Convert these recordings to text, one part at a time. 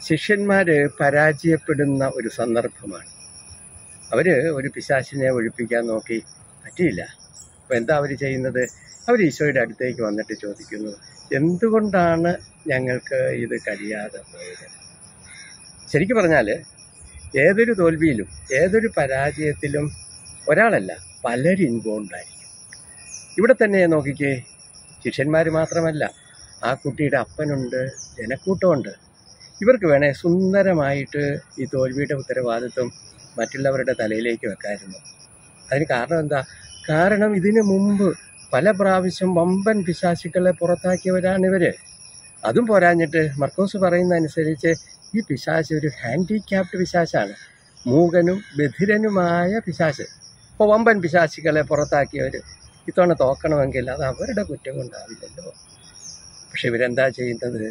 ശിഷ്യന്മാർ പരാജയപ്പെടുന്ന ഒരു സന്ദർഭമാണ് അവർ ഒരു പിശാചിനെ ഒഴിപ്പിക്കാൻ നോക്കി പറ്റിയില്ല അപ്പോൾ എന്താ അവർ ചെയ്യുന്നത് അവർ ഈശോയുടെ അടുത്തേക്ക് വന്നിട്ട് ചോദിക്കുന്നു എന്തുകൊണ്ടാണ് ഞങ്ങൾക്ക് ഇത് കഴിയാതെ പോയത് ശരിക്കും പറഞ്ഞാൽ ഏതൊരു തോൽവിയിലും ഏതൊരു പരാജയത്തിലും ഒരാളല്ല പലരും ഇൻവോൾവ് ആയിരിക്കും ഇവിടെ തന്നെ നോക്കിക്കേ ശിഷ്യന്മാർ മാത്രമല്ല ആ കുട്ടിയുടെ അപ്പനുണ്ട് ജനക്കൂട്ടമുണ്ട് ഇവർക്ക് വേണേ സുന്ദരമായിട്ട് ഈ തോൽവിയുടെ ഉത്തരവാദിത്വം മറ്റുള്ളവരുടെ തലയിലേക്ക് വെക്കായിരുന്നു അതിന് കാരണം എന്താ കാരണം ഇതിനു മുമ്പ് പല പ്രാവശ്യം വമ്പൻ പിശാചുക്കളെ പുറത്താക്കിയവരാണിവർ അതും പോരാഞ്ഞിട്ട് മർക്കോസ് പറയുന്ന അനുസരിച്ച് ഈ പിശാച് ഒരു ഹാൻഡിക്യാപ്ഡ് പിശാചാണ് മൂകനും ബധിരനുമായ പിശാച് ഇപ്പോൾ വമ്പൻ പിശാചുക്കളെ പുറത്താക്കിയവർ ഇത്തവണ തോക്കണമെങ്കിൽ അത് അവരുടെ കുറ്റം കൊണ്ടാവില്ലല്ലോ പക്ഷെ ഇവരെന്താ ചെയ്യുന്നത്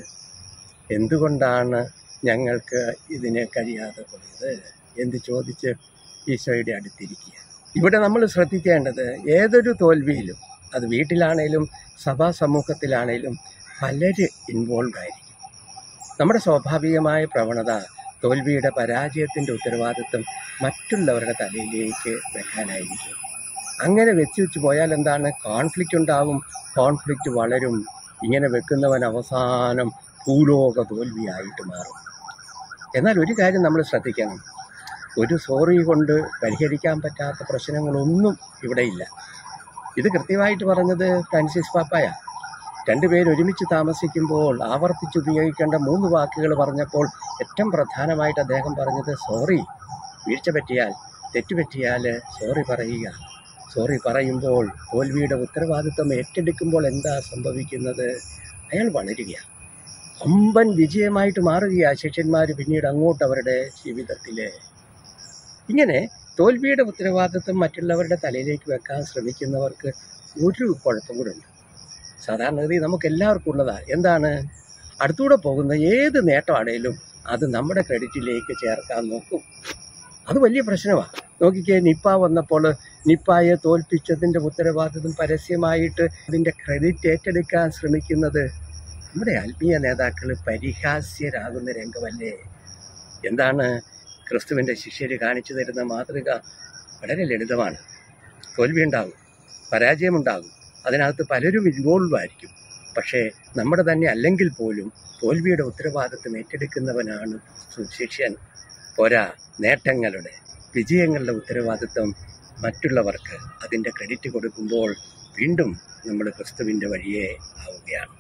എന്തുകൊണ്ടാണ് ഞങ്ങൾക്ക് ഇതിനെ കഴിയാതെ പോയത് എന്ന് ചോദിച്ച് ഈശോയുടെ അടുത്തിരിക്കുക ഇവിടെ നമ്മൾ ശ്രദ്ധിക്കേണ്ടത് ഏതൊരു തോൽവിയിലും അത് വീട്ടിലാണേലും സഭാ സമൂഹത്തിലാണേലും പലര് ഇൻവോൾവ് ആയിരിക്കും നമ്മുടെ സ്വാഭാവികമായ പ്രവണത തോൽവിയുടെ പരാജയത്തിൻ്റെ ഉത്തരവാദിത്വം മറ്റുള്ളവരുടെ തലയിലേക്ക് വെക്കാനായിരിക്കും അങ്ങനെ വെച്ച് വെച്ച് പോയാൽ എന്താണ് കോൺഫ്ലിക്റ്റ് ഉണ്ടാവും കോൺഫ്ലിക്റ്റ് വളരും ഇങ്ങനെ വെക്കുന്നവൻ അവസാനം ഭൂലോക തോൽവിയായിട്ട് മാറും എന്നാൽ ഒരു കാര്യം നമ്മൾ ശ്രദ്ധിക്കണം ഒരു സോറി കൊണ്ട് പരിഹരിക്കാൻ പറ്റാത്ത പ്രശ്നങ്ങളൊന്നും ഇവിടെ ഇല്ല ഇത് കൃത്യമായിട്ട് പറഞ്ഞത് ഫ്രാൻസിസ് പാപ്പായ രണ്ടുപേർ ഒരുമിച്ച് താമസിക്കുമ്പോൾ ആവർത്തിച്ച് ഉപയോഗിക്കേണ്ട മൂന്ന് വാക്കുകൾ പറഞ്ഞപ്പോൾ ഏറ്റവും പ്രധാനമായിട്ട് അദ്ദേഹം പറഞ്ഞത് സോറി വീഴ്ച പറ്റിയാൽ തെറ്റ് പറ്റിയാൽ സോറി പറയുക സോറി പറയുമ്പോൾ തോൽവിയുടെ ഉത്തരവാദിത്വം ഏറ്റെടുക്കുമ്പോൾ എന്താ സംഭവിക്കുന്നത് അയാൾ വളരുകയാണ് വമ്പൻ വിജയമായിട്ട് മാറുകയാണ് ശിഷ്യന്മാർ പിന്നീട് അങ്ങോട്ട് അവരുടെ ജീവിതത്തിൽ ഇങ്ങനെ തോൽവിയുടെ ഉത്തരവാദിത്വം മറ്റുള്ളവരുടെ തലയിലേക്ക് വെക്കാൻ ശ്രമിക്കുന്നവർക്ക് ഒരു കുഴപ്പം കൂടെ ഉണ്ട് സാധാരണഗതി നമുക്ക് എല്ലാവർക്കും ഉള്ളതാണ് എന്താണ് അടുത്തൂടെ പോകുന്ന ഏത് നേട്ടമാണേലും അത് നമ്മുടെ ക്രെഡിറ്റിലേക്ക് ചേർക്കാൻ നോക്കും അത് വലിയ പ്രശ്നമാണ് നോക്കിക്കേ നിപ്പ വന്നപ്പോൾ നിപ്പായെ തോൽപ്പിച്ചതിൻ്റെ ഉത്തരവാദിത്വം പരസ്യമായിട്ട് അതിൻ്റെ ക്രെഡിറ്റ് ഏറ്റെടുക്കാൻ ശ്രമിക്കുന്നത് നമ്മുടെ ആത്മീയ നേതാക്കൾ പരിഹാസ്യരാകുന്ന രംഗമല്ലേ എന്താണ് ക്രിസ്തുവിൻ്റെ ശിഷ്യർ കാണിച്ചു തരുന്ന മാതൃക വളരെ ലളിതമാണ് തോൽവി ഉണ്ടാകും പരാജയമുണ്ടാകും അതിനകത്ത് പലരും ഇൻവോൾവ് ആയിരിക്കും പക്ഷേ നമ്മുടെ തന്നെ അല്ലെങ്കിൽ പോലും തോൽവിയുടെ ഉത്തരവാദിത്വം ഏറ്റെടുക്കുന്നവനാണ് ശിഷ്യൻ പോരാ നേട്ടങ്ങളുടെ വിജയങ്ങളുടെ ഉത്തരവാദിത്വം മറ്റുള്ളവർക്ക് അതിൻ്റെ ക്രെഡിറ്റ് കൊടുക്കുമ്പോൾ വീണ്ടും നമ്മൾ ക്രിസ്തുവിൻ്റെ വഴിയേ ആവുകയാണ്